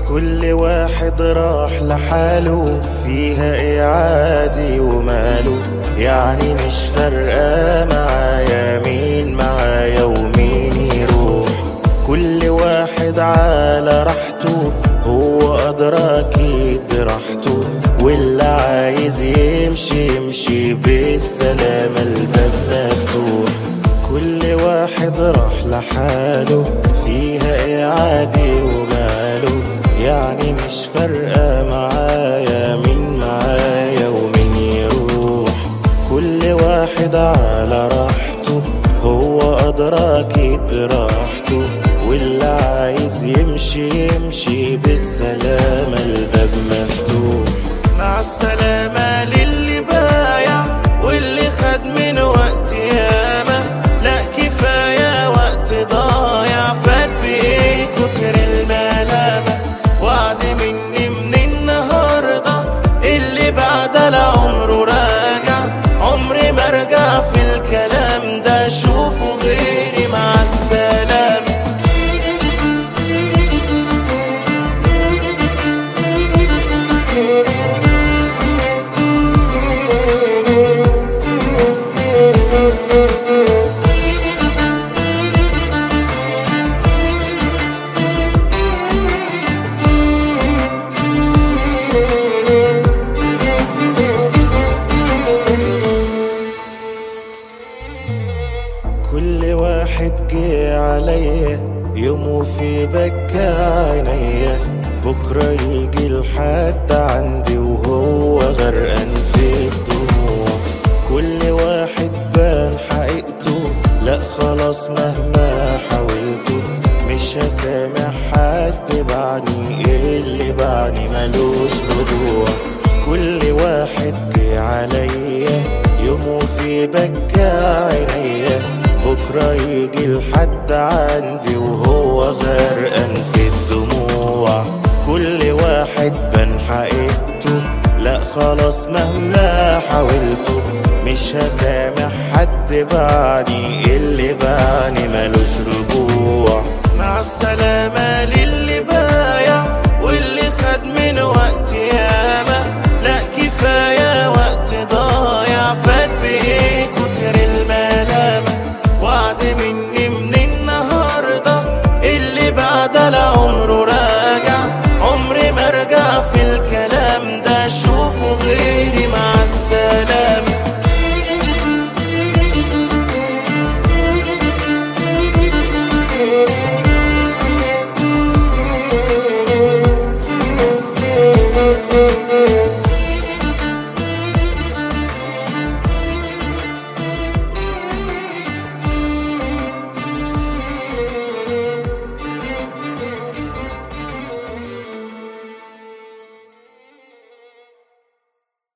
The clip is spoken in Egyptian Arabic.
كل واحد راح لحاله فيها ايه عادي وماله يعني مش فارقة معايا مين معايا ومين يروح كل واحد على راحته هو أدرى أكيد براحته واللي عايز يمشي يمشي بالسلامة الباب مفتوح كل واحد راح لحاله فيها ايه عادي وماله يعني مش فارقة معايا مين معايا ومين يروح كل واحد على راحته هو أدرى أكيد براحته واللي عايز يمشي يمشي بالسلامة الباب مفتوح مع السلامة للي بايع واللي خد من وقت ياما لا كفاية وقت ضايع فات بإيه كتر الملامة وعد مني من النهاردة اللي بعد لعمره راجع عمري ما ارجع في الكلام ده شوفوا غيري مع السلامة كل واحد جه عليا يوم في بكى عينيا بكرة يجي لحد عندي وهو غرقان في الدموع كل واحد بان حقيقته لا خلاص مهما حاولته مش هسامح حد بعني اللي بعني ملوش رجوع كل واحد جه عليا يوم في بكى عينيا بكرة يجي لحد عندي وهو غرقان في الدموع كل واحد بان حقيقته لا خلاص مهما حاولته مش هسامح حد بعني اللي بعني ملوش رجوع مع السلامة لله